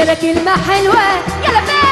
ده كلمة حلوة يلا بيه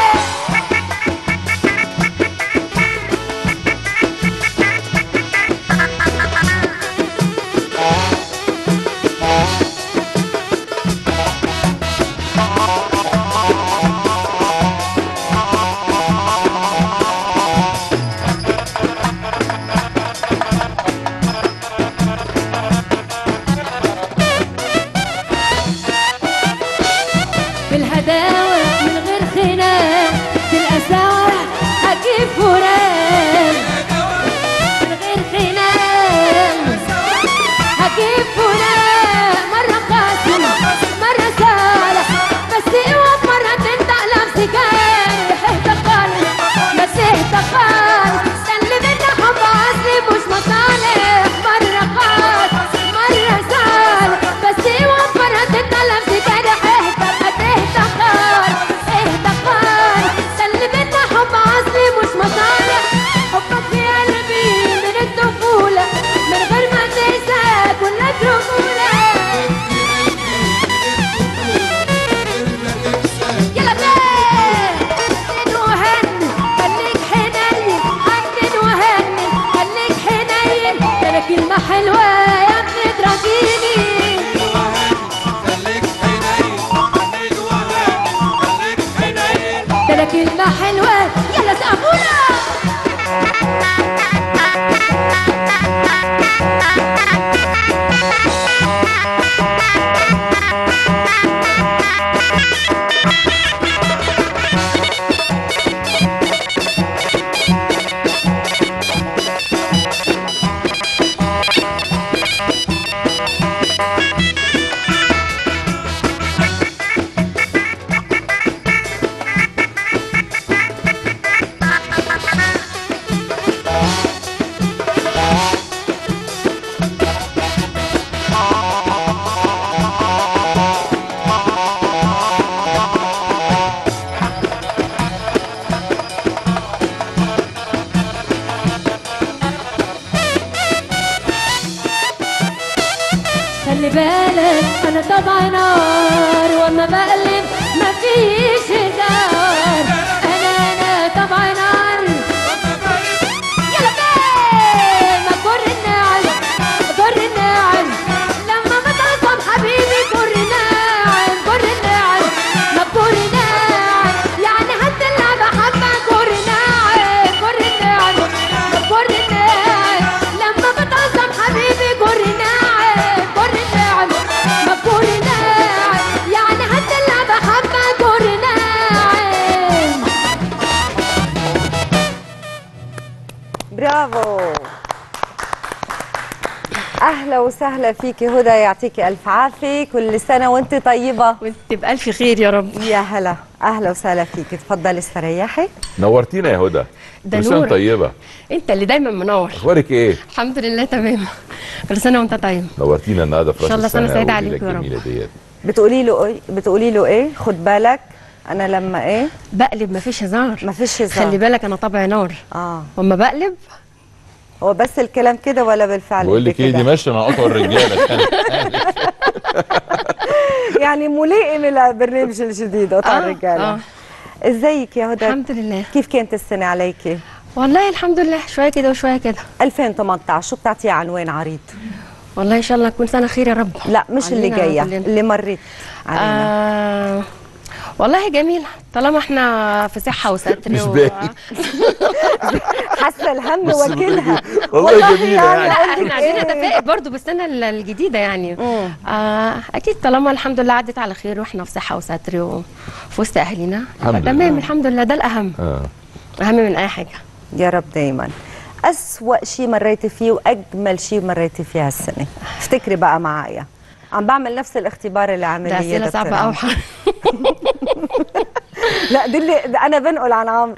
في الهداوة من غير خناق في القساوة هجيب فلان من غير خناق هجيب فلان مرة قاسم مرة صالح بس اوعى في مرة تنطق لمس كان اهدى خالص بس اهدى خالص ده اللي بينا حب اصلي مش مصالح مرة خالص مرة صالح بس اوعى في مرة تنطق لمس كان اهدى ما تهدى خالص اهدى خالص ده اللي بينا حب اصلي مش مصالح حبك في قلبي من الطفولة من غير ما تنسى كلك رجولة يلا بيه حنن وهنن خليك حنين حنن وهنن خليك حنين ده انا كلمة حلوة يا ابني تراجيني خليك حنين حنين وهاني خليك حنين ده انا كلمة حلوة يلا سقفونا خلي بالك انا طبعا نار واما بقلب مفيش هزار انا انا طبعا نار يلا بيه ما كر الناعم كر الناعم لما بتعصب حبيبي كر الناعم كر الناعم ما كر الناعم يعني حتى اللعبة حبة كر الناعم كر الناعم ما كر الناعم لما بتعصب حبيبي كر الناعم كر الناعم ما كر الناعم يعني حتى اللعبة حبة كر الناعم برافو اهلا وسهلا فيكي هدى يعطيكي الف عافيه كل سنه وانت طيبه وانت بألف خير يا رب يا هلا اهلا وسهلا فيكي تفضلي استريحي نورتينا يا هدى ده كل سنه نور. طيبه انت اللي دايما منور اخبارك ايه الحمد لله تمام كل سنه وانت طيب نورتينا النهارده في إن شاء راس الله سنة السنة سعيدة والليلة عليكم يا رب. الجميله ديت بتقولي له ايه بتقولي له ايه خد بالك انا لما ايه بقلب مفيش هزار مفيش هزار. خلي بالك انا طبعي نار اه واما بقلب هو بس الكلام كده ولا بالفعل بقول لك ايه كده؟ دي ماشيه مع قطع الرجاله يعني ملائم البرنامج الجديد قطع آه، الرجاله آه. ازيك يا هدى الحمد لله كيف كانت السنه عليكي والله الحمد لله شويه كده وشويه كده 2018 شو بتعطيه عنوان عريض والله ان شاء الله تكون سنه خير يا رب لا مش اللي علينا جايه كلنا. اللي مريت علينا آه والله جميله طالما احنا في صحه وستر مش و- باين. حاسه الهم بس وكيلها والله جميله يعني يعني قلبك احنا عايزين إيه؟ نتفائل برضو بالسنه ال- الجديده يعني مم. آه اكيد طالما الحمد لله عدت على خير واحنا في صحه وستر وفي وسط اهلنا الحمد تمام لله. الحمد لله ده الاهم اه اهم من اي حاجه يا رب دايما أسوأ شيء مريتي فيه وأجمل شيء مريتي فيه هالسنة افتكري بقى معايا عم بعمل نفس الاختبار اللي عامل ده لي اسئله دكتور صعبه عمرو. قوي لا دي اللي ده انا بنقل عن عمرو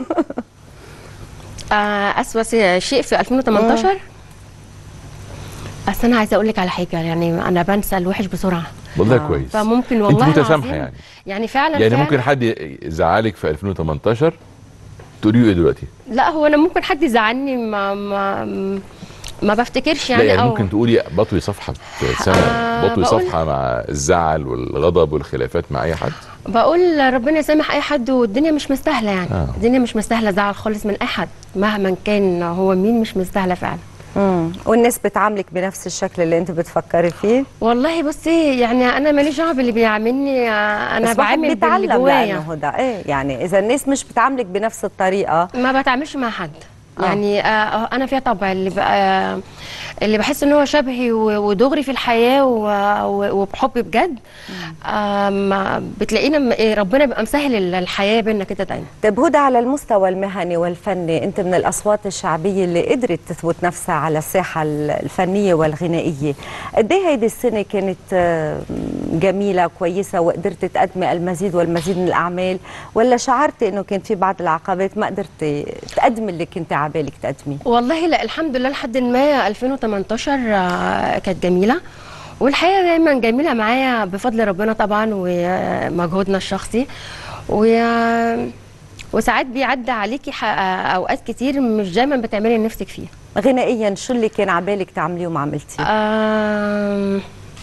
آه اسوأ شيء في 2018 بس انا عايزه اقول لك على حاجه يعني انا بنسى الوحش بسرعه والله آه. كويس فممكن والله انت متسامحه العظيم يعني يعني فعلا يعني فعلا ممكن حد يزعلك في 2018 تقولي له ايه دلوقتي لا هو انا ممكن حد يزعلني ما ما م- ما بفتكرش لا يعني, يعني أو ممكن تقولي بطوي صفحه سنه آه، بطوي بقول- صفحه مع الزعل والغضب والخلافات مع اي حد بقول ربنا يسامح اي حد والدنيا مش مستاهله يعني آه. الدنيا مش مستاهله زعل خالص من اي حد مهما كان هو مين مش مستاهله فعلا مم. والناس بتعاملك بنفس الشكل اللي انت بتفكري فيه والله بصي يعني انا ماليش دعوه باللي بيعاملني آه، انا بس واحد بعامل باللي بيتعلم جوايا لانه ده ايه يعني اذا الناس مش بتعاملك بنفس الطريقه ما بتعاملش مع حد آه. يعني آه انا فيها طبع اللي بقى اللي بحس ان هو شبهي و- ودغري في الحياه و- و- وبحب بجد آم، بتلاقينا م- إيه، ربنا بيبقى مسهل ال- الحياه بينا كده دايما طيب هدى على المستوى المهني والفني انت من الاصوات الشعبيه اللي قدرت تثبت نفسها على الساحه ال- الفنيه والغنائيه قد ايه هيدي السنه كانت آه، جميله كويسه وقدرت تقدمي المزيد والمزيد من الاعمال ولا شعرتي انه كان في بعض العقبات ما قدرتي تقدمي اللي كنت على بالك تقدمي والله لا الحمد لله لحد ما 2018 آه، كانت جميله والحياه دايما جميله معايا بفضل ربنا طبعا ومجهودنا الشخصي و وساعات بيعدي عليكي ح- اوقات كتير مش دايما بتعملي اللي نفسك فيه غنائيا شو اللي كان على بالك تعمليه وما عملتيه آم،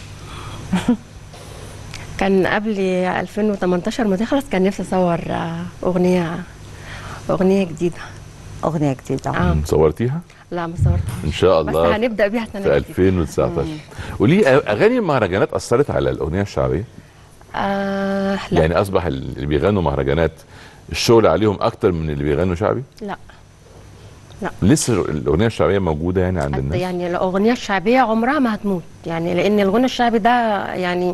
كان قبل 2018 ما تخلص كان نفسي اصور آه، اغنيه اغنيه جديده اغنيه جديده اه صورتيها لا ما صورتها ان شاء بس الله هنبدا بيها السنه في الجديدة. 2019 قولي اغاني المهرجانات اثرت على الاغنيه الشعبيه آه لا يعني اصبح اللي بيغنوا مهرجانات الشغل عليهم اكتر من اللي بيغنوا شعبي لا لسه الاغنيه الشعبيه موجوده يعني عند حتى الناس يعني الاغنيه الشعبيه عمرها ما هتموت يعني لان الغنى الشعبي ده يعني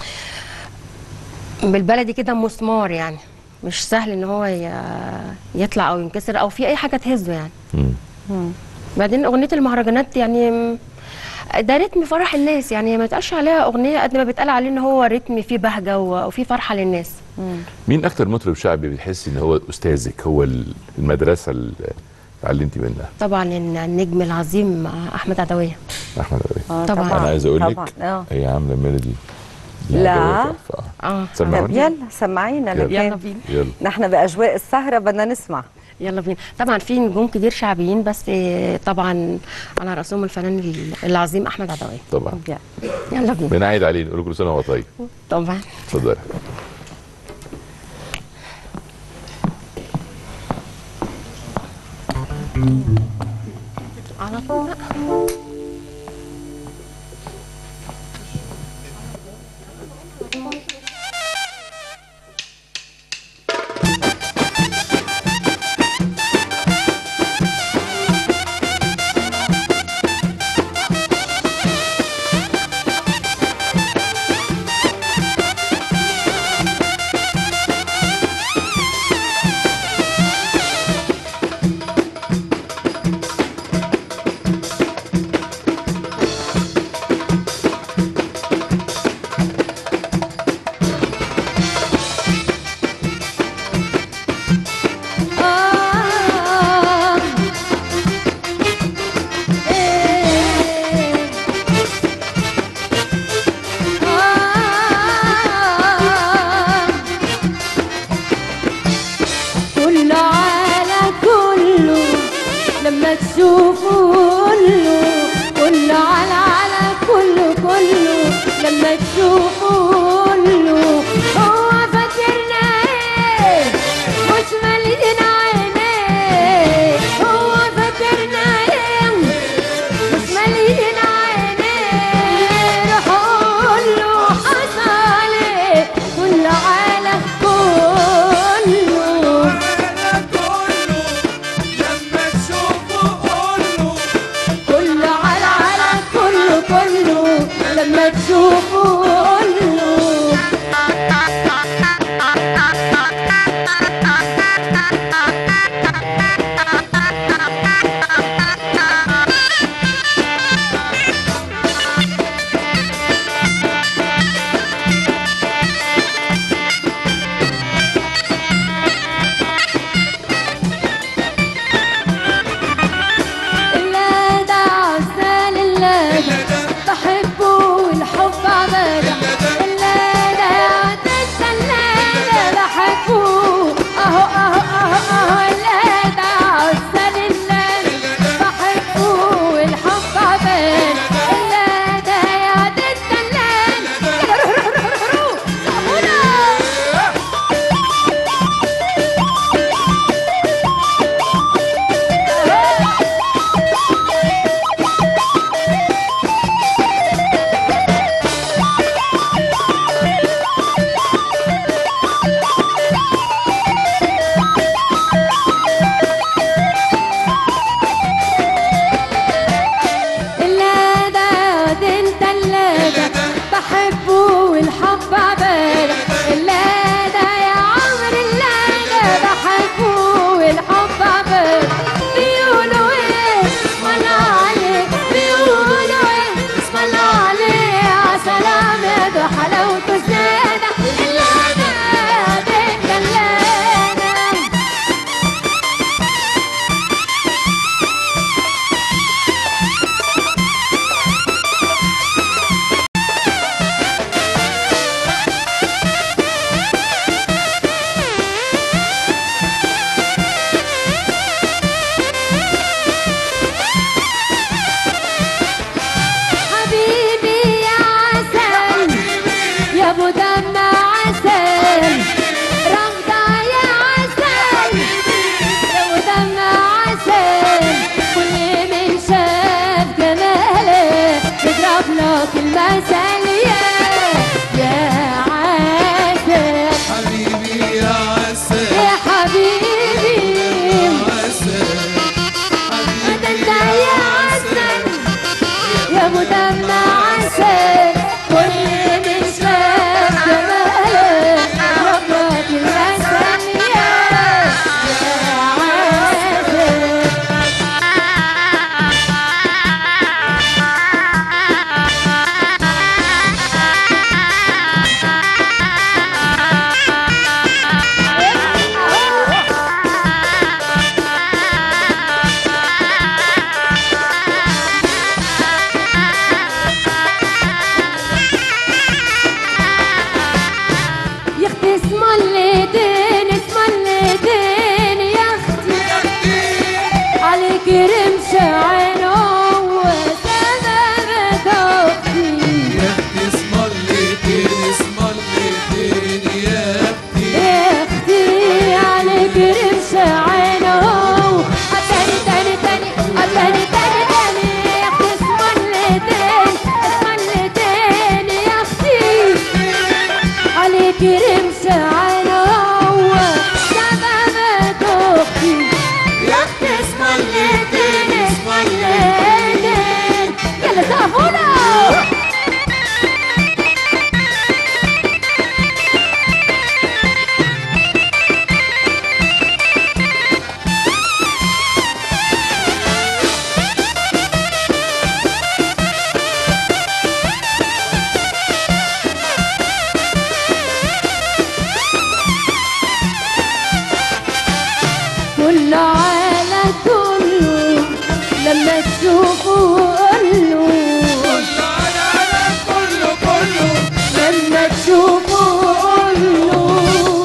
بالبلدي كده مسمار يعني مش سهل ان هو ي- يطلع او ينكسر او في اي حاجه تهزه يعني مم. بعدين اغنيه المهرجانات يعني م- ده رتم فرح الناس يعني ما يتقالش عليها اغنيه قد ما بيتقال عليه ان هو رتم فيه بهجه و- وفيه فرحه للناس مين اكتر مطرب شعبي بتحسي ان هو استاذك هو المدرسه اللي اتعلمتي منها طبعا النجم العظيم احمد عدويه احمد أبي. آه طبعاً. انا عايز اقول لك طبعا اه هي عامله ميلودي لا. عجبتها. ف- اه طب سمعوني يلا سمعينا يلا. لكن يلا بينا يلا نحن باجواء السهره بدنا نسمع يلا بينا طبعا في نجوم كتير شعبيين بس آه، طبعا على راسهم الفنان العظيم احمد عدويه طبعا يلا. يلا بينا بنعيد عليه نقول كل سنه وهو طيب طبعا اتفضلي على طول بقى. آه إيه آه كله على كله لما تشوفه كله كله على على كله كله لما تشوفه كله هو فاكرنا ايه مش مالين عينيه هو فاكرنا ايه مش مالين عينيه روح قول له حصل ايه كله على كله أنا كله لما تشوفه قوله اليدين اسم اليدين يا اختي عليك رمش عينه وسبب اختي يا اختي اسم الليتين اسم الليتين يا اختي يا اختي عليك رمش عينه تاني تاني تاني تاني تاني تاني يا اختي اسم اليدين اسم اليدين يا اختي عليك رمش عينه سبب اختي يا اختي اسم الليتين اسم الليلين يلا سقفونا كل على كله لما تشوفه قوله على على كله كله لما تشوفه قوله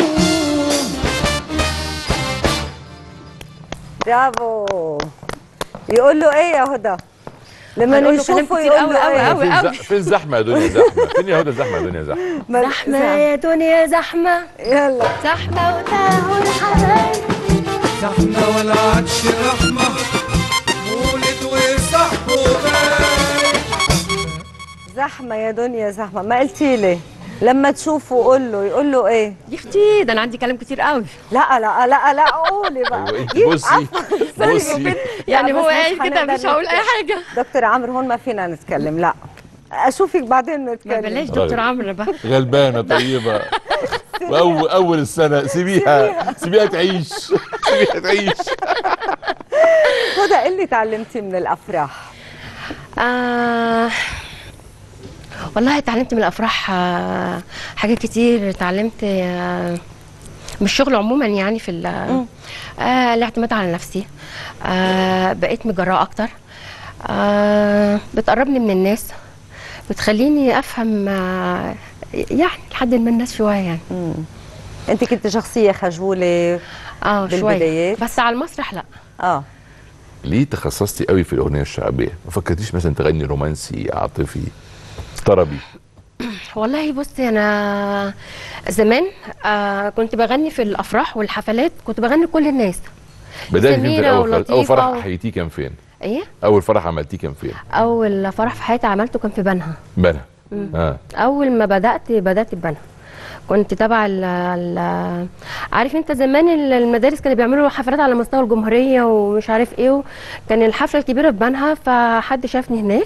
برافو يقول له ايه يا هدى لما هنقول له كلام يشوفه كتير يقول له أوي ايه أوي فين أوي. ز- فين الزحمه يا دنيا زحمه فين يا هدى زحمه يا دنيا زحمه ما- زحمة يا دنيا زحمة يلا زحمة وتاهوا الحبايب زحمة ولا عادش رحمة مولد وصاحبه غايب زحمه يا دنيا زحمه ما قلتي لي لما تشوفه قول له يقول له ايه يا اختي ده انا عندي كلام كتير قوي لا لا لا لا قولي بقى ايوه انت يي- بصي عفواً، بصي يعني بس هو مش قايل كده هنقدر مش هقول اي نتكلم. حاجة دكتور عمرو هون ما فينا نتكلم لا اشوفك بعدين ما نتكلم بلاش دكتور عمرو بقى غلبانه طيبه واول اول السنه سيبيها سيبيها تعيش سيبيها تعيش هدى إيه اللي تعلمتي من الافراح آه والله اتعلمت من الافراح آه حاجات كتير اتعلمت آه من الشغل عموما يعني في ال- آه الاعتماد على نفسي آه بقيت مجراء اكتر آه بتقربني من الناس بتخليني افهم آه يعني لحد ما الناس شويه يعني انت كنت شخصيه خجوله اه شويه بالبدايات؟ بس على المسرح لا اه ليه تخصصتي قوي في الاغنيه الشعبيه ما فكرتيش مثلا تغني رومانسي عاطفي طربي والله بصي انا زمان آه كنت بغني في الافراح والحفلات كنت بغني لكل الناس بدايه فين في سميرة الاول خالص؟ اول ولطيفة فرح و- حياتيه كان فين ايه اول فرح عملتيه كان فين اول فرح في حياتي عملته كان في بنها بنها اه اول ما بدات بدات ببنها كنت تبع ال ال عارف انت زمان ال- المدارس كانوا بيعملوا حفلات على مستوى الجمهوريه ومش عارف ايه كان الحفله الكبيره في بنها فحد شافني هناك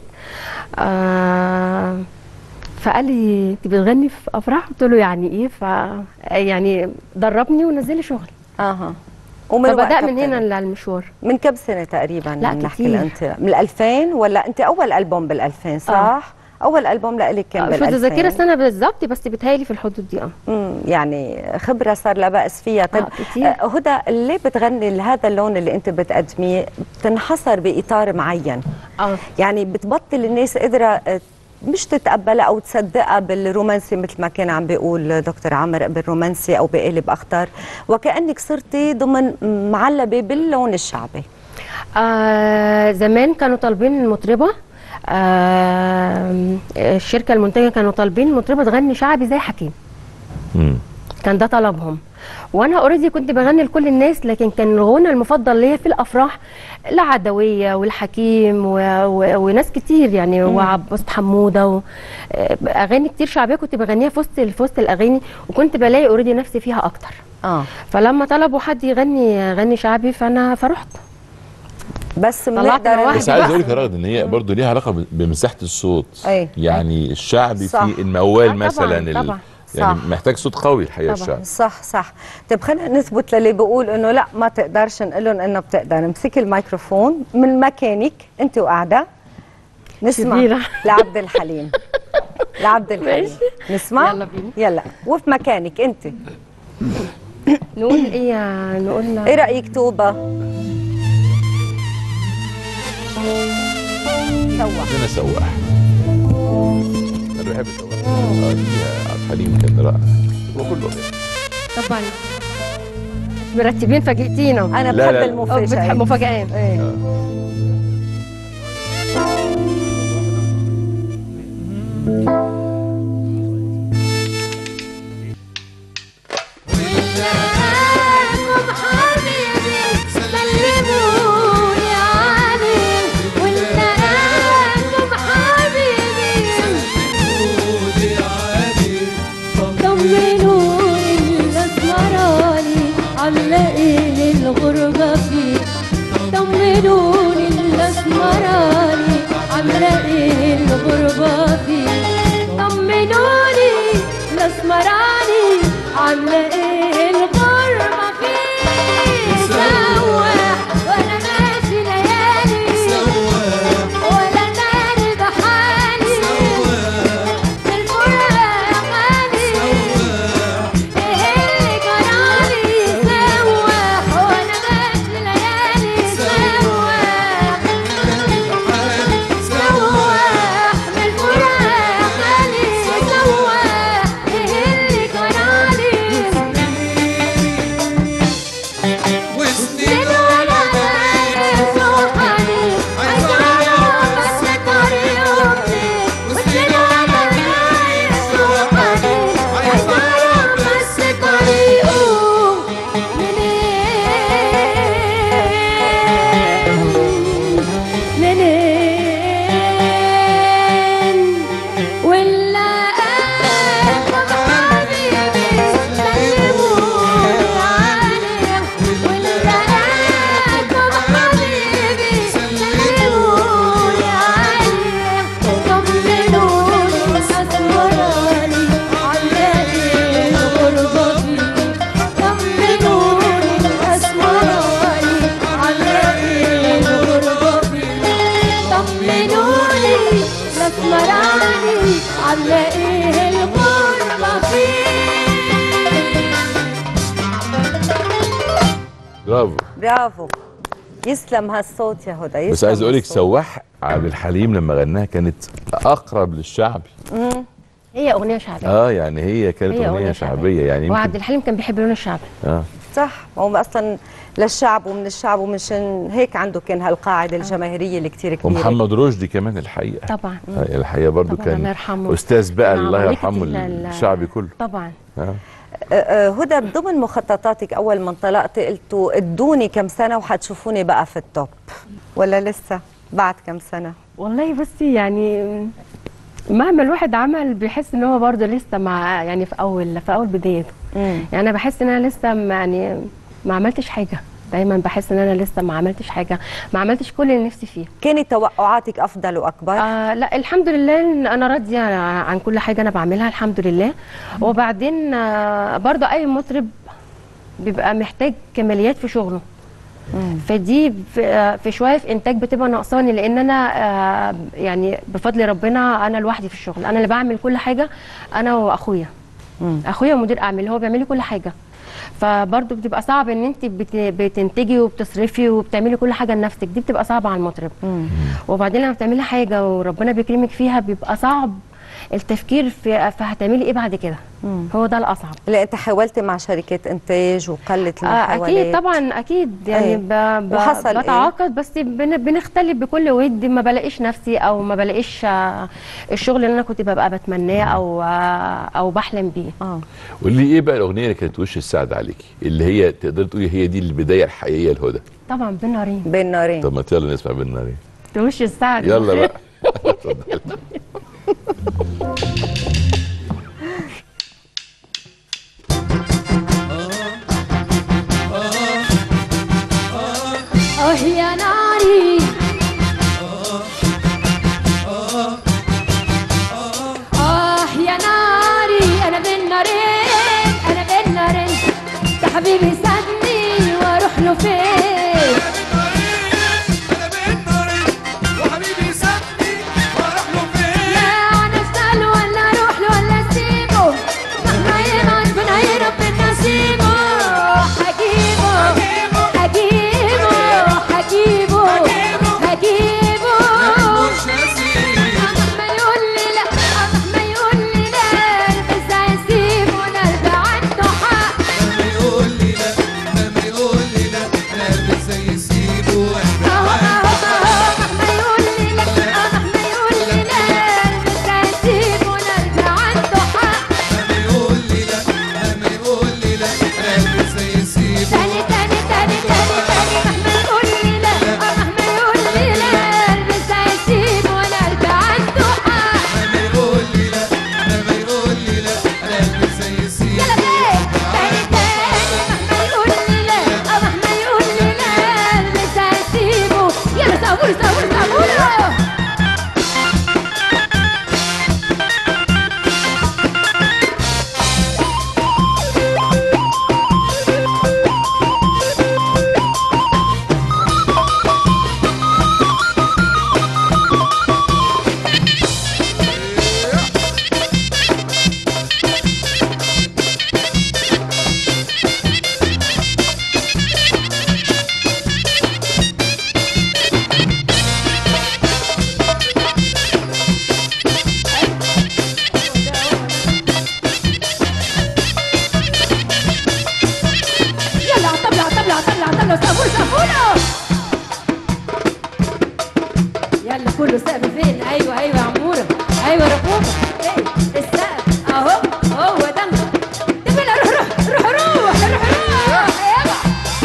آه فقال لي انت بتغني في افراح قلت له يعني ايه ف يعني دربني ونزل لي شغل اها ومن فبدا وقتها من هنا ابتدى. المشوار من كم سنه تقريبا لا، نحكي كتير. انت من ال 2000 ولا انت اول البوم بال 2000 صح اول البوم لك كان مش بال 2000 متذكره السنه بالظبط بس بتهيألي في الحدود دي اه مم، يعني خبرة صار لا بأس فيها طيب آه، كتير. آه، هدى ليه بتغني هذا اللون اللي انت بتقدميه بتنحصر بإطار معين اه يعني بتبطل الناس قادرة آه، مش تتقبلها او تصدقها بالرومانسي مثل ما كان عم بيقول دكتور عمر بالرومانسي او بقالب اخطر وكانك صرتي ضمن معلبه باللون الشعبي آه زمان كانوا طالبين المطربة آه الشركة المنتجة كانوا طالبين مطربة تغني شعبي زي حكيم امم كان ده طلبهم وانا اوريدي كنت بغني لكل الناس لكن كان الغنى المفضل ليا في الافراح العدويه والحكيم و... و... وناس كتير يعني وعباس حموده و... آه، اغاني كتير شعبيه كنت بغنيها في وسط في وسط الاغاني وكنت بلاقي اوريدي نفسي فيها اكتر اه فلما طلبوا حد يغني غني شعبي فانا فرحت بس طلعت بنقدر مواهب بس عايز بقى. اقول لك يا رغد ان هي برضه ليها علاقه ب- بمساحه الصوت أي. يعني الشعبي صح. في الموال آه، طبعاً، مثلا ال- طبعاً. يعني صح. محتاج صوت قوي الحقيقه طبعاً. الشعبي صح صح طيب خلينا نثبت للي بيقول انه لا ما تقدرش نقول لهم انه بتقدر امسكي الميكروفون من مكانك انت وقاعده نسمع شبيرة. لعبد الحليم لعبد الحليم ماشي. نسمع يلا بينا. يلا وفي مكانك انت نقول ايه يا- نقول ايه رايك توبه سوا انا سواح انا بحب السواح اه دي عبد الحليم كان رائع وكله غير طبعا مرتبين فاجئتينا انا لا، بحب لا. أو بتحب المفاجآت مفاجآت إيه. معاكم حبيبي سلموني عليه ولقاكم حبيبي قولي علي طمنوني الاسمراني عامله ايه الغربه فيه طمنوني الاسمراني عامله ايه الغربه فيه طمنوني الاسمراني عامله ايه الغربه فيه سواح وانا ماشي ليالي ولا داري بحالي في الفراق غالي ايه اللي جرالي سواح وانا ماشي ليالي سواح سواح من الفراق غالي سواح ايه اللي جرالي وسنين من وانا دايس روحاني عايز اعرف بس طريقتي وسنين وانا دايس روحاني عايز اعرف بس طريقه منين منين ولا أنتم حبيبي سلموني عليه ولا أنتم حبيبي سلموني عليه طمنوني أسمراني علاني الغربة فيه طمنوني أسمراني علاني الغربة فيه طمنوني الاسمراني عامله ايه الغربه فيه برافو برافو يسلم هالصوت يا هدى يسلم بس عايز اقول لك هالصوت. سواح عبد الحليم لما غناها كانت اقرب للشعبي هي اغنيه شعبيه اه يعني هي كانت هي اغنيه أغنية شعبيه يعني وعبد يمكن الحليم كان بيحب اللون الشعبي اه صح هو اصلا للشعب ومن الشعب ومشان هيك عنده كان هالقاعده الجماهيريه اللي كتير كبيره ومحمد رشدي كمان الحقيقه طبعا آه، الحقيقه برضو طبعاً كان الله يرحمه. استاذ بقى نعم، الله وليه يرحمه كتير لل- الشعبي كله طبعا آه. آه، آه، هدى ضمن مخططاتك اول ما انطلقت قلتوا ادوني كم سنه وحتشوفوني بقى في التوب ولا لسه بعد كم سنه والله بصي يعني مهما الواحد عمل بيحس ان هو برضه لسه مع يعني في اول في اول بدايته مم. يعني انا بحس ان انا لسه ما- يعني ما عملتش حاجه دايما بحس ان انا لسه ما عملتش حاجه ما عملتش كل اللي نفسي فيه كانت توقعاتك افضل واكبر آه لا الحمد لله إن انا راضيه عن كل حاجه انا بعملها الحمد لله وبعدين آه برضه اي مطرب بيبقى محتاج كماليات في شغله فدي في, آه، في شويه في انتاج بتبقى ناقصاني لان انا آه يعني بفضل ربنا انا لوحدي في الشغل انا اللي بعمل كل حاجه انا واخويا اخويا مدير اعمال هو بيعمل لي كل حاجه فبرضه بتبقى صعب ان انت بت- بتنتجي وبتصرفي وبتعملي كل حاجه لنفسك دي بتبقى صعبه على المطرب وبعدين لما بتعملي حاجه وربنا بيكرمك فيها بيبقى صعب التفكير في فهتعملي ايه بعد كده هو ده الاصعب لا انت حاولتي مع شركات انتاج وقلت آه المحاولات اكيد طبعا اكيد يعني أيه. ب... ب... وحصل إيه؟ بتعاقد بس بن... بنختلف بكل ود ما بلاقيش نفسي او ما بلاقيش آه، الشغل اللي انا كنت ببقى بتمناه او آه، او بحلم بيه اه قولي لي ايه بقى الاغنيه اللي كانت وش السعد عليكي اللي هي تقدر تقولي هي دي البدايه الحقيقيه لهدى طبعا بين نارين بين نارين طب ما يلا نسمع بالنارين وش السعد يلا بقى اتفضل. اه يا ناري اه يا ناري انا بين نارين انا بين نارين يا حبيبي سابني واروح له فين انا بين نارين وحبيبي سابني واروح له فين لا انا اساله ولا اروح له ولا اسيبه مهما يبعد بنا ربنا نسيبه هجيبه هجيبه هجيبه هجيبه مش هسيب مهما يقول لي لا مهما يقول لي لا بس هيسيبه انا اللي عنده حق يلا سقفوا سقفوا يلا كله سقف فين ايوه ايوه يا عموره ايوه رفوفه ايه السقف اهو هو ده تبقى روح روح روح روح روح روح يلا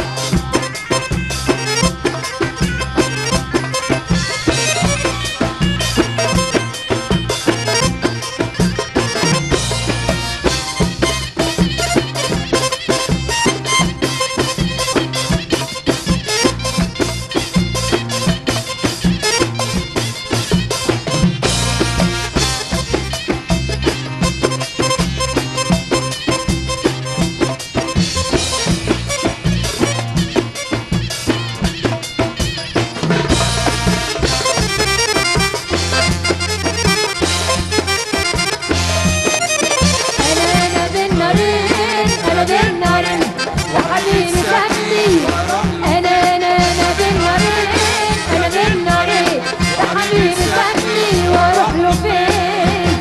انا انا بين نارين انا بين نارين يا حبيبي سابني انا انا انا بين نارين انا بين نارين يا حبيبي سابني واروح له فين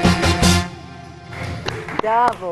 برافو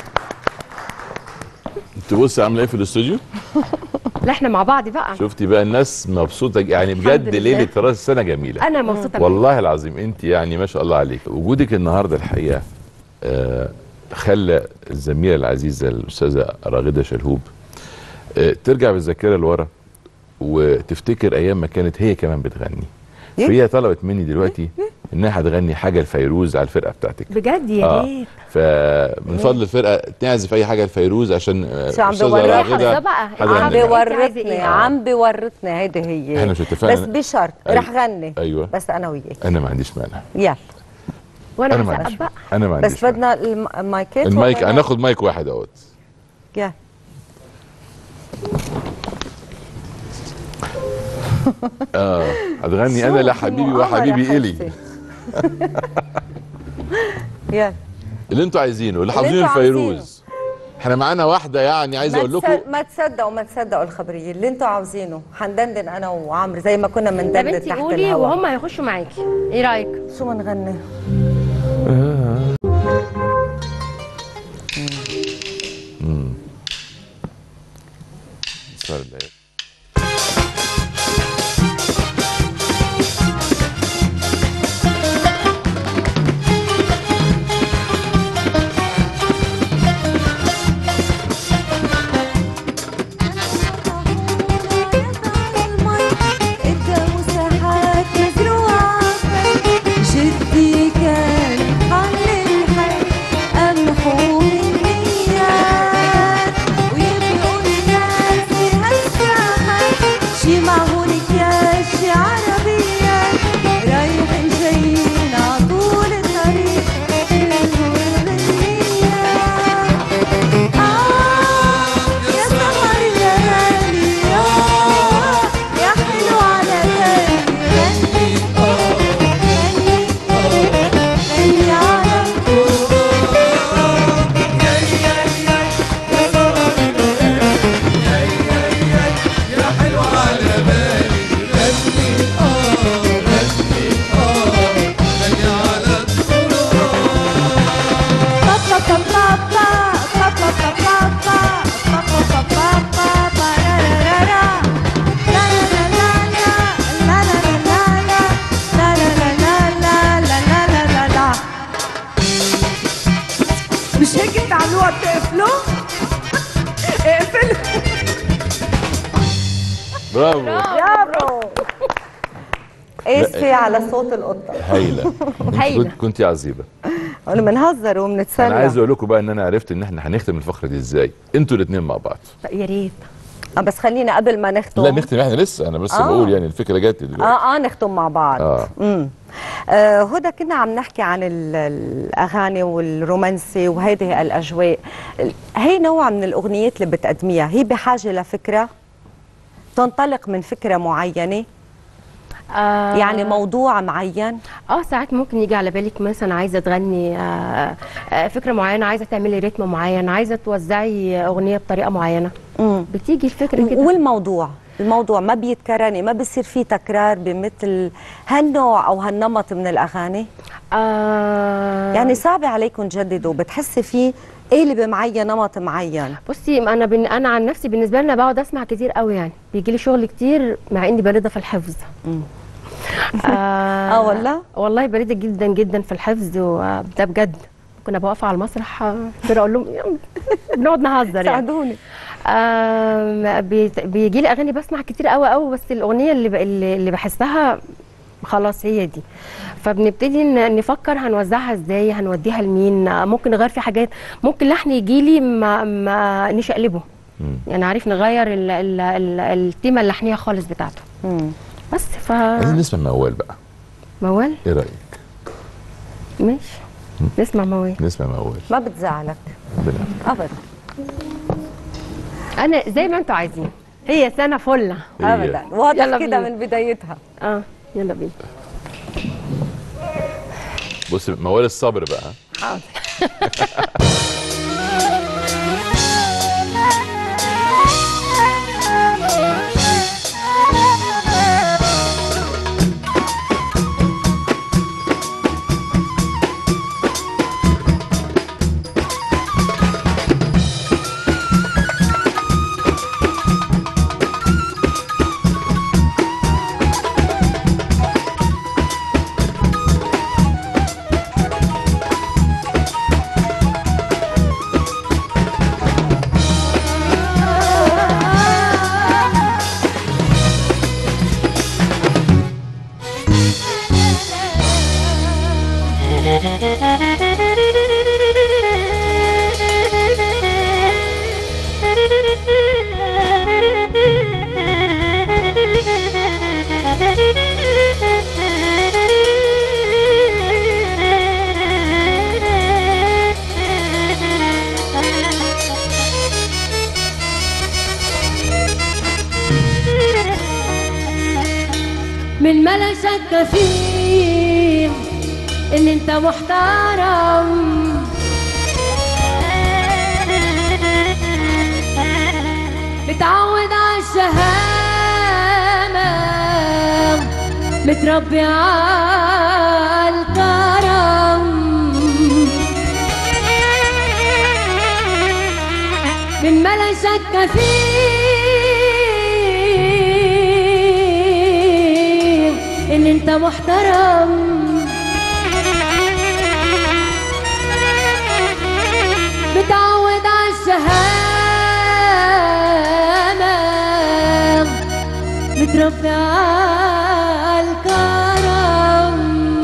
انت بصي عامله ايه في الاستوديو لا احنا مع بعض بقى شفتي بقى الناس مبسوطه يعني بجد الحمد لله. ليله راس السنه جميله انا مبسوطه بيك. والله العظيم انت يعني ما شاء الله عليك وجودك النهارده الحقيقه آه خلى الزميله العزيزه الاستاذه راغده شلهوب آه ترجع بالذاكره لورا وتفتكر ايام ما كانت هي كمان بتغني إيه؟ فهي طلبت مني دلوقتي انها هتغني حاجه لفيروز على الفرقه بتاعتك بجد يا اه ريت فمن فضل الفرقه تعزف اي حاجه لفيروز عشان آه، شو عم أستاذة بوريها راغدة حافظة بقى. هتغني. عم أنت عايزة بيورطني إيه؟ عم بيورطني هيدي هي إحنا مش اتفقنا؟ بس بشرط أيوة. رح غني أيوة. بس انا وياك انا ما عنديش مانع يلا وانا انا ما هسقف عنديش بقى انا ما عنديش بس مانع. بدنا الم- المايكات المايك ولا- هناخد مايك واحد اهوت يلا اه هتغني انا شو لا في حبيبي مؤامرة وحبيبي الي حسي. يلا اللي انتوا عايزينه اللي حافظين انتوا الفيروز احنا معانا واحده يعني عايز ما اقول تصد- لكم ما تصدقوا ما تصدقوا الخبريه اللي انتوا عاوزينه حندندن انا وعمرو زي ما كنا طب بندندن انت تحت قولي الهواء وهم هيخشوا معاكي ايه رايك شو بنغني صار الليل. قدامه ساحات مزروعة جدي كان حل الحي أمحو من نيات ويبقوا الناس بهالساحات شي معهون أكياس شي عربيات رايحين جايين عطول الطريق بالنور بالنيات آه يا سمر الليالي آه يا حلو على بالي غني غني غني على مش هيك بتعملوها بتقفلوا؟ اقفلوا برافو برافو اسفة على صوت القطة هايله هايلة. كنت كنت عزيبه انا بنهزر وبنتسلى انا عايز اقول لكم بقى ان انا عرفت ان احنا هنختم الفقره دي ازاي انتوا الاثنين مع بعض يا ريت آه بس خلينا قبل ما نختم لا نختم احنا لسه انا بس آه. بقول يعني الفكره جت دلوقتي اه اه نختم مع بعض آه. امم آه هدى كنا عم نحكي عن ال- الاغاني والرومانسي وهذه الاجواء ال- هي نوع من الاغنيات اللي بتقدميها هي بحاجه لفكره تنطلق من فكره معينه آه يعني موضوع معين اه ساعات ممكن يجي على بالك مثلا عايزه تغني آه آه فكره معينه عايزه تعملي رتم معين عايزه توزعي اغنيه بطريقه معينه امم بتيجي الفكره كده والموضوع الموضوع ما بيتكررني ما بصير فيه تكرار بمثل هالنوع او هالنمط من الاغاني آه يعني صعب عليكم تجددوا بتحسي فيه قالب معين نمط معين بصي انا بن... انا عن نفسي بالنسبه لنا بقعد اسمع كتير قوي يعني بيجي لي شغل كتير مع اني بارده في الحفظ آه, آه والله؟ والله بارده جدا جدا في الحفظ وده بجد كنا بقف على المسرح آه، كده اقول لهم بنقعد نهزر يعني ساعدوني آه بيجي لي اغاني بسمع كتير قوي قوي بس الاغنيه اللي ب... اللي اللي بحسها خلاص هي دي فبنبتدي ن- نفكر هنوزعها ازاي هنوديها لمين آه، ممكن نغير في حاجات ممكن لحن يجي لي ما, ما نشقلبه مم. يعني عارف نغير ال ال ال التيمه اللحنيه خالص بتاعته مم. بس ف عايزين نسمع موال بقى موال ايه رايك ماشي نسمع موال نسمع موال ما بتزعلك ربنا ابدا انا زي ما انتوا عايزين هي سنه فله هي. ابدا واضح يلا كده بينا. من بدايتها اه يلا بينا بص موال الصبر بقى حاضر من ما لا شك فيه ان انت محترم متعود على الشهامة متربي على الكرم من ما لا شك فيه ان انت محترم متعود على الشهامة متربي على الكرم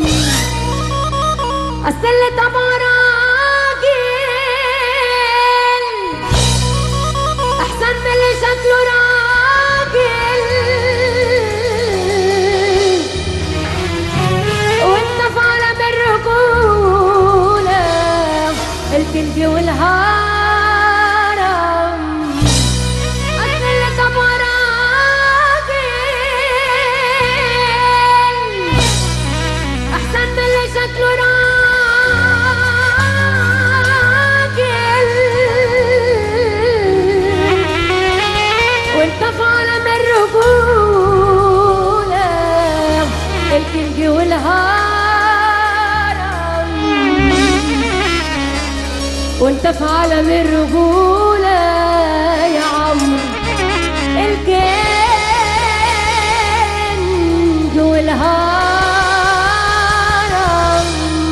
أصل طبعا راجل احسن من اللي شكله راجل وانت في عالم الرجولة الكنج والهرم اصل اللي طبعا راجل احسن من اللي شكله راجل وانت في عالم الرجولة الكنج والهرم وانت في عالم الرجولة يا عمرو الكنج والهرم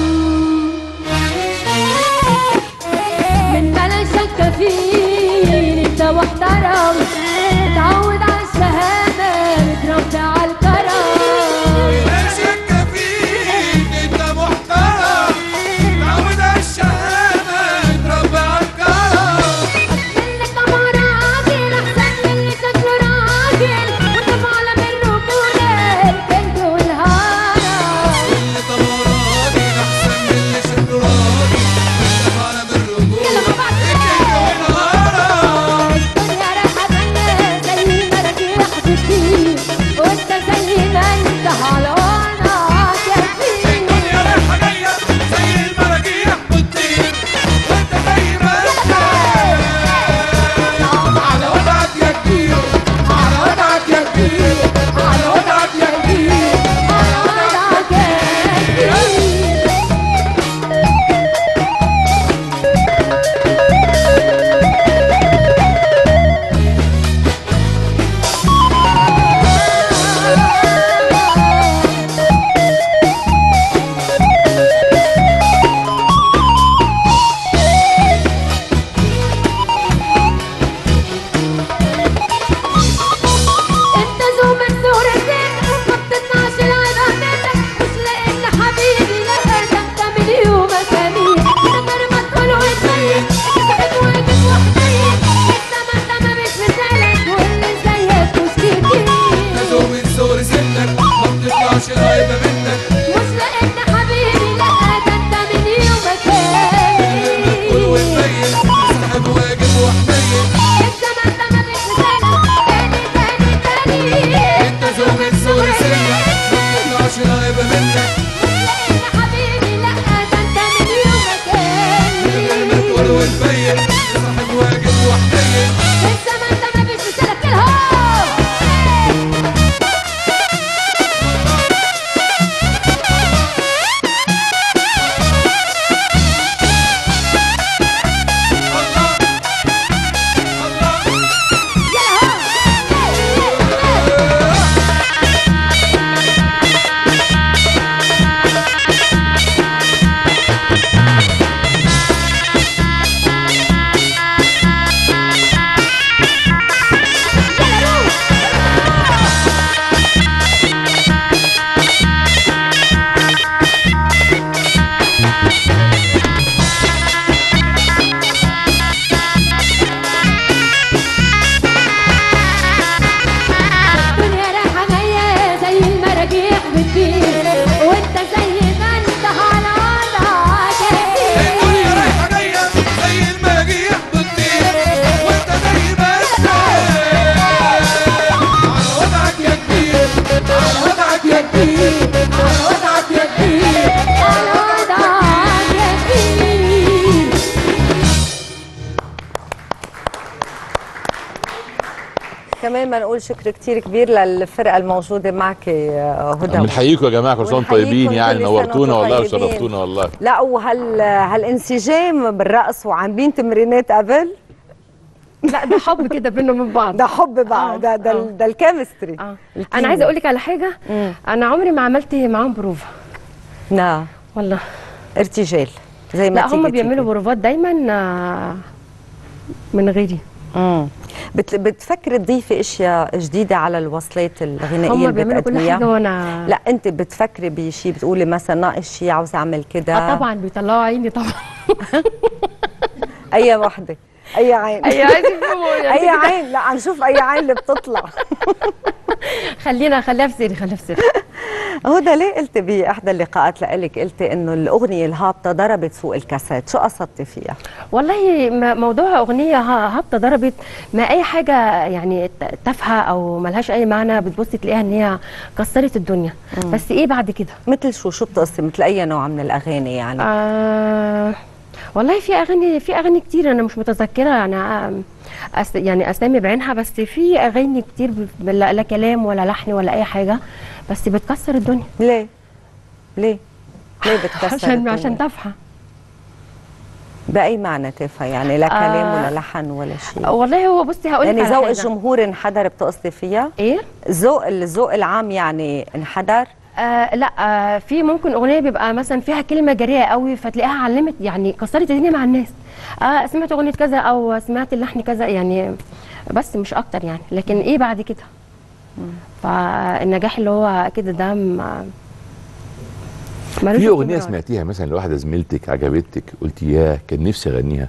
من بلا شك فيه انت محترم متعود على الشهامة متربي على الكرم لا شك فيه انت محترم تعود على الشهامة اتربى على الكرم اللي طبعا راجل احسن من اللي شكله راجل وانت في عالم الرجولة الكنج والهرم اللي طبعا راجل احسن من اللي شكله راجل انت في عالم الرجولة يلا مع بعض. الكنج والهرم الدنيا كمان ما نقول شكر كتير كبير للفرقه الموجوده معك آه، هدى بنحييكم يا جماعه كل سنه وانتم طيبين ونحييكم يعني كل سنة نورتونا وانتم والله طيبين. وشرفتونا والله لا وهال هالانسجام بالرقص وعاملين تمرينات قبل لا ده حب كده بينا من بعض ده حب بقى آه، ده ده, آه. ده الكيمستري اه انا عايزه اقول لك على حاجه مم. انا عمري ما عملت معاهم بروفه نعم والله ارتجال زي ما لا هم تيجي بيعملوا تيجي. بروفات دايما آه، من غيري مم. بت بتفكري تضيفي اشياء جديده على الوصلات الغنائيه هم اللي بيعملوا كل بتقدميها حاجه وانا لا انت بتفكري بشيء بتقولي مثلا ناقص شيء عاوزه اعمل كده اه طبعا بيطلعوا عيني طبعا اي وحده اي عين اي عايز يفهموا يعني اي عين لا عم نشوف اي عين اللي بتطلع خلينا خليها في سيري خليها في سيري هدى ليه قلت باحدى اللقاءات لك قلتي انه الاغنيه الهابطه ضربت سوق الكاسات شو قصدتي فيها والله ما- موضوع اغنيه ه- هابطه ضربت ما اي حاجه يعني ت- تافهه او ملهاش اي معنى بتبصي تلاقيها ان هي كسرت الدنيا بس ايه بعد كده مثل شو شو بتقصي مثل اي نوع من الاغاني يعني آه والله في اغاني في اغاني كتير انا مش متذكره يعني آه، أس يعني اسامي بعينها بس في اغاني كتير ب- لا, لا كلام ولا لحن ولا اي حاجه بس بتكسر الدنيا ليه ليه ليه بتكسر عشان الدنيا؟ عشان تافهه باي معنى تافهه يعني لا كلام آه. ولا لحن ولا شيء والله هو بصي هقول لك يعني على ذوق حاجة. الجمهور انحدر بتقصدي فيها ايه الذوق الذوق العام يعني انحدر آه لا آه في ممكن اغنيه بيبقى مثلا فيها كلمه جريئه قوي فتلاقيها علمت يعني كسرت الدنيا مع الناس آه سمعت اغنيه كذا او سمعت اللحن كذا يعني بس مش اكتر يعني لكن ايه بعد كده فالنجاح اللي هو كده ده ما ملوش في اغنيه استمرار. سمعتيها مثلا لواحده زميلتك عجبتك قلت ياه كان نفسي اغنيها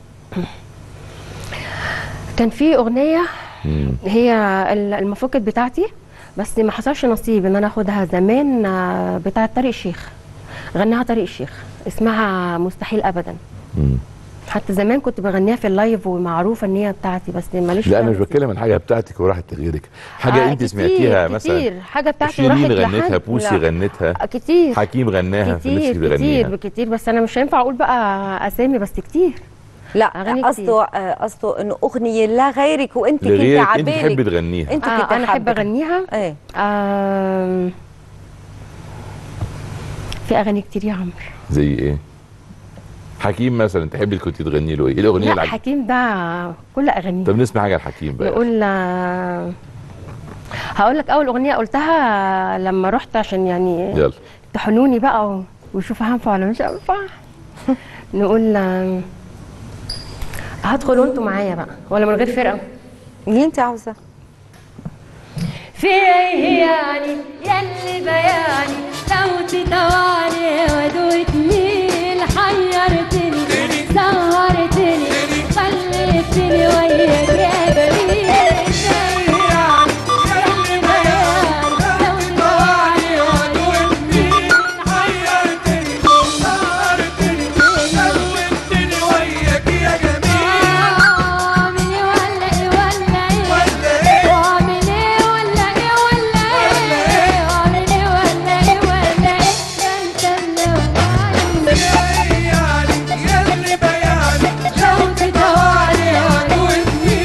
كان في اغنيه مم. هي ال- المفروض كانت بتاعتي بس ما حصلش نصيب ان انا اخدها زمان آه، بتاعه طارق الشيخ غناها طارق الشيخ اسمها مستحيل ابدا مم. حتى زمان كنت بغنيها في اللايف ومعروفه ان هي بتاعتي بس ماليش لا انا فيها مش نصيب. بتكلم عن حاجه بتاعتك وراحت لغيرك حاجه آه، انت كتير- سمعتيها مثلا كتير حاجه بتاعتي شيرين وراحت غنتها لحد بوسي لا. غنتها آه، كتير حكيم غناها في نفسك كتير تغنيها كتير كتير بس انا مش هينفع اقول بقى اسامي بس كتير لا أغاني قصده آه، قصده انه اغنيه لا غيرك وانت كنت لغيرك انت عبالك تحبي تغنيها انت آه كنت انا احب حابة. اغنيها ايه آه في اغاني كتير يا عمرو زي ايه حكيم مثلا تحبي كنت تغني له ايه إيه الاغنيه لا اللي عجبتك حكيم ده كل اغانيه طب نسمع حاجه لحكيم بقى نقول آه، هقول لك اول اغنيه قلتها لما رحت عشان يعني يلا تحنوني بقى و- وشوف هنفع ولا مش هنفع نقول آه، هدخلوا انتوا معايا بقى ولا من غير فرقه اللي انت عاوزه في ايه يعني يلي بياني لو تدواني ودوتني حيرتني سهرتني خليتني وياك يا جميل يلي بياني لو تدواني ودوتني عامل ايه ولا ايه ولا ايه وعامل ايه ولا ايه ولا ايه وعامل ايه ولا ايه ولا ايه ده انت اللي وعدني لو تدواني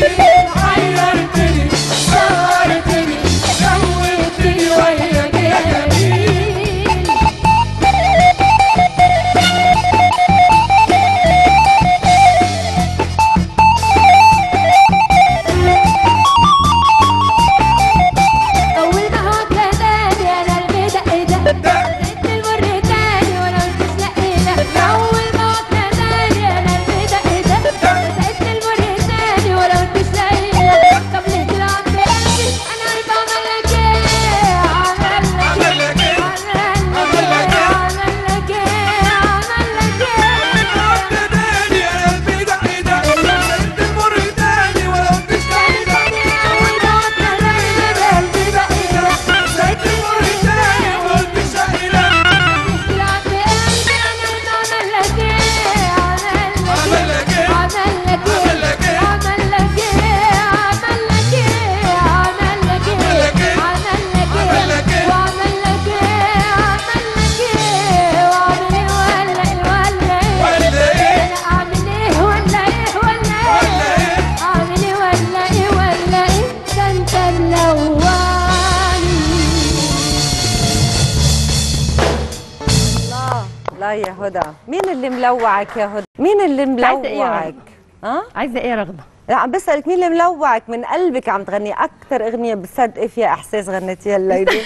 هدى مين اللي ملوعك يا هدى مين اللي عايزة إيه يا ملوعك ها عايزه ايه يا رغده لا عم بسألك مين اللي ملوعك من قلبك عم تغني أكثر أغنية بتصدقي فيها إحساس غنيتيها الليلة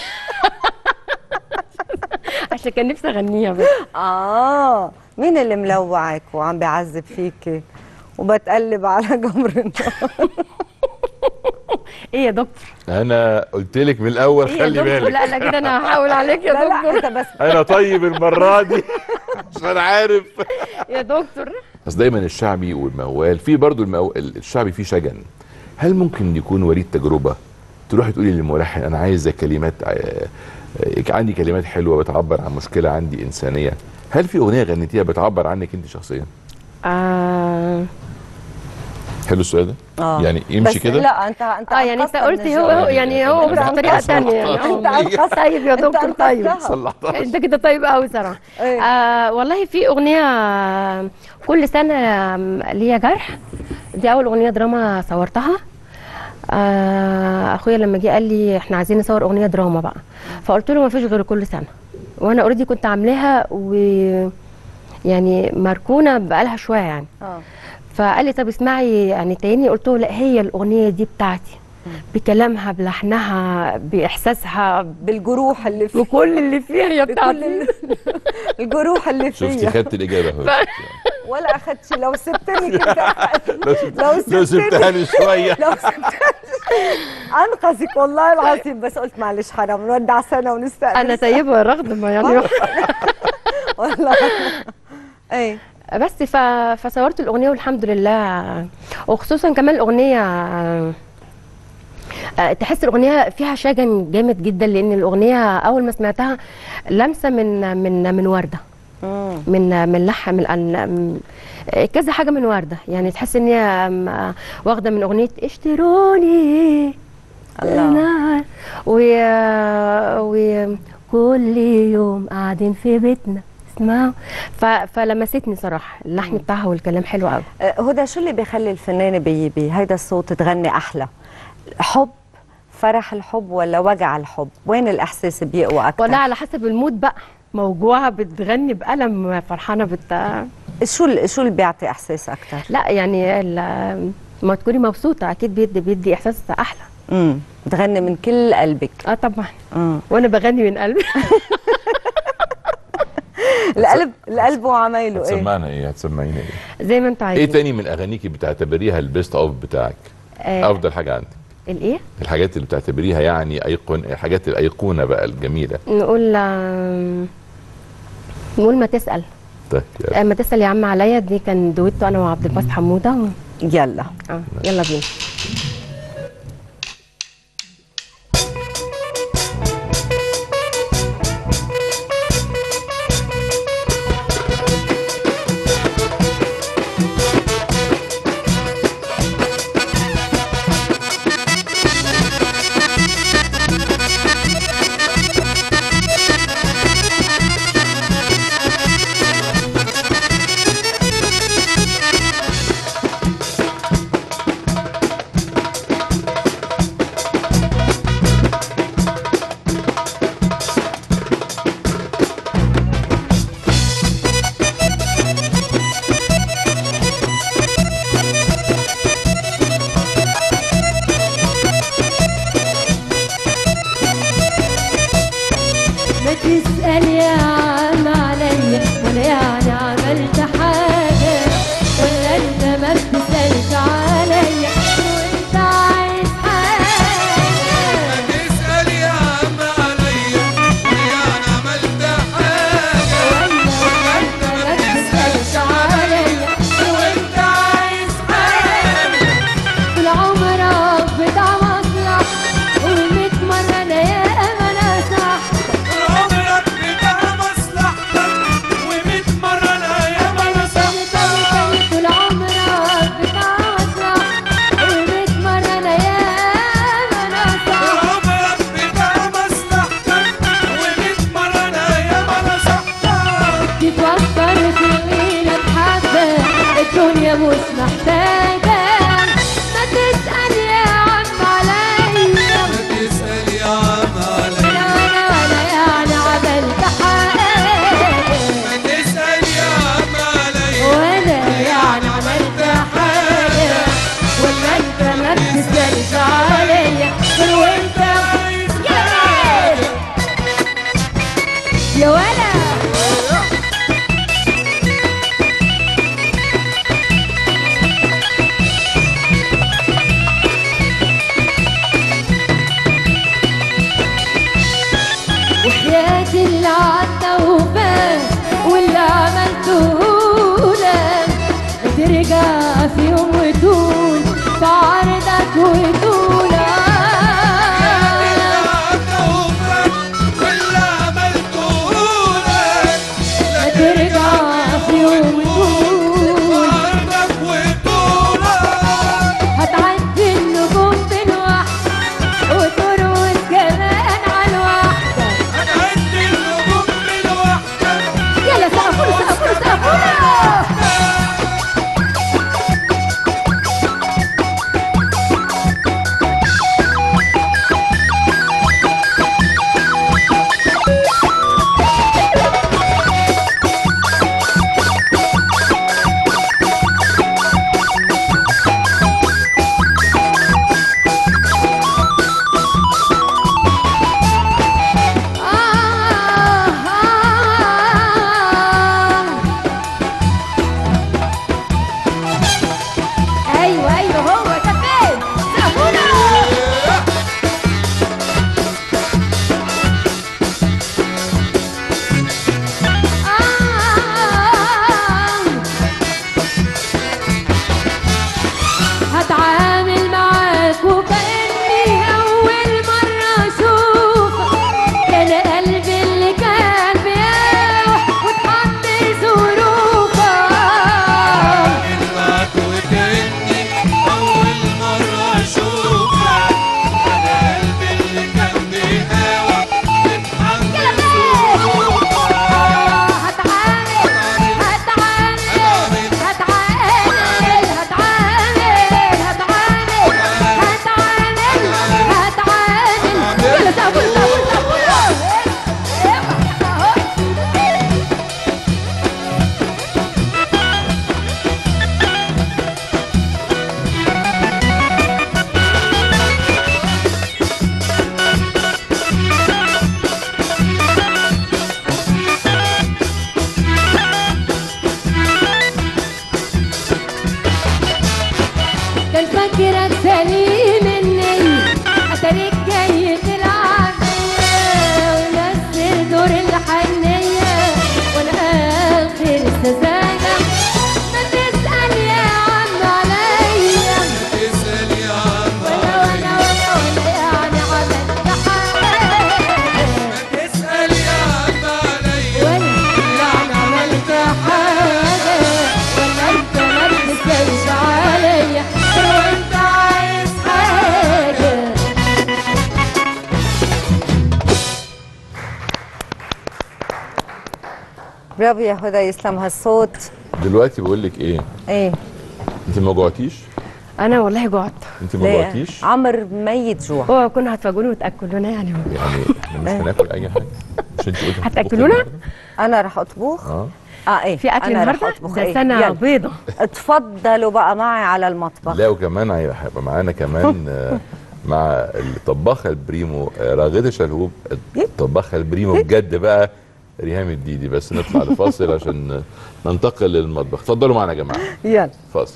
عشان كان نفسي اغنيها بس آه مين اللي ملوعك وعم بيعذب فيكي وبتقلب على جمر النار ايه يا دكتور انا قلت لك من الاول ايه يا خلي دكتور بالك لا لا كده انا هحاول عليك يا لا لا دكتور أنت بس انا طيب المره دي عشان عارف يا دكتور بس دايما الشعبي والموال في برضو المو... الشعبي فيه شجن هل ممكن يكون وليد تجربه تروحي تقولي للملحن انا عايزه كلمات آه، آه، عندي كلمات حلوه بتعبر عن مشكله عندي انسانيه هل في اغنيه غنيتيها بتعبر عنك انت شخصيا آه حلو السؤال ده آه. يعني يمشي بس كده لا أنت أنت اه يعني انت أنقذت قلت من هو هو الجواب. يعني هو بس أنت بطريقه أنقذت. ثانيه يعني أنت آه. أنقذت. طيب يا أنت دكتور طيب أنقذتها. صلحتها انت كده طيب قوي صراحه إيه. آه والله في اغنيه كل سنه ليا جرح دي اول اغنيه دراما صورتها آه اخويا لما جه قال لي احنا عايزين نصور اغنيه دراما بقى فقلت له ما فيش غير كل سنه وانا اوريدي كنت عاملاها و يعني مركونه بقالها شويه يعني آه. فقال لي طب اسمعي يعني تاني قلت له لا هي الاغنيه دي بتاعتي بكلامها بلحنها باحساسها بالجروح اللي فيها بكل اللي فيها هي بكل بتاعتي ال- الجروح اللي شفتي فيها خدت الاجابه اهو ولا اخدتش لو سبتني كنت أخدت. لو سبت- لو لو سبتني- سبتها لي شويه لو سبتني انقذك والله العظيم بس قلت معلش حرام نودع سنه ونستقبل انا طيبه يا رغد ما يعني والله ايه بس ف... فصورت الاغنيه والحمد لله وخصوصا كمان الاغنيه آه، تحس الاغنيه فيها شجن جامد جدا لان الاغنيه اول ما سمعتها لمسه من من من ورده مم. من من لحن من من- كذا حاجه من ورده يعني تحس ان هي آم، واخده من اغنيه اشتروني الله. و وكل يوم قاعدين في بيتنا اسمعوا ف... فلمستني صراحه اللحن بتاعها والكلام حلو قوي آه، هدى شو اللي بيخلي الفنانه بي- بهيدا الصوت تغني احلى حب فرح الحب ولا وجع الحب وين الاحساس بيقوى اكثر ولا على حسب المود بقى موجوعه بتغني بألم فرحانه بت شو ال- شو اللي بيعطي احساس اكثر لا يعني ال- ما تكوني مبسوطه اكيد بيدي بيدي احساس احلى امم بتغني من كل قلبك اه طبعا امم وانا بغني من قلبي القلب القلب وعمايله ايه هتسمعنا ايه هتسمعينا ايه زي ما انت عايز ايه تاني من اغانيكي بتعتبريها البيست اوف بتاعك آه افضل حاجه عندك الايه الحاجات اللي بتعتبريها يعني ايقون الحاجات الايقونه بقى الجميله نقول آم، نقول ما تسال طيب يلا. آه، ما تسال يا عم عليا دي كان دويتو انا وعبد الباسط حموده و... يلا اه يلا بينا ما بتسألش عليا غير وانت يا ليل يا ولا وحياتي اللي عدى وفات واللي عملته لك ترجع في يوم وتقول بعرضك وتقول ترجع في يوم وتقول هتعدي النجوم بالوحدة وتروس كمان على الوحدة يلا سقفونا سقفونا سقفونا آه آه ايوه ايوه هو ده فين سقفونا آه هتعامل معاك وكأني أول مرة أشوفك كان قلبي اللي كان بيروح وتحط ظروفك كان فاكرك سليم النية أتاريك جاي تلعب بيا ونزل دور الحنية وأنا آخر سذاجة ما تسأل يا عم عليا ولا ولا ولا ولا يعني عملت حاجة ولا يعني عملت حاجة ولا أنت ما بتسألش عليا لو أنت عايز حاجة برافو يا هدى يسلم هالصوت دلوقتي بقول لك ايه ايه انت ما جوعتيش انا والله جوعت انت ما ليه؟ جوعتيش عمر ميت جوع هو كنا هتفاجئوني وتاكلونا يعني يعني احنا مش هناكل اي حاجه مش انت قلتي هتطبخي هتاكلونا؟ النهاردة؟ انا رح اطبخ اه اه ايه في اكل أنا رح النهارده أطبخ، ده إيه. سنه يلا. بيضه اتفضلوا بقى معي على المطبخ لا وكمان هيبقى معانا كمان آه، مع الطباخه البريمو آه، راغده شلهوب الطباخه البريمو بجد بقى ريهام الديدي بس نطلع لفاصل عشان ننتقل للمطبخ اتفضلوا معنا يا جماعه يلا فاصل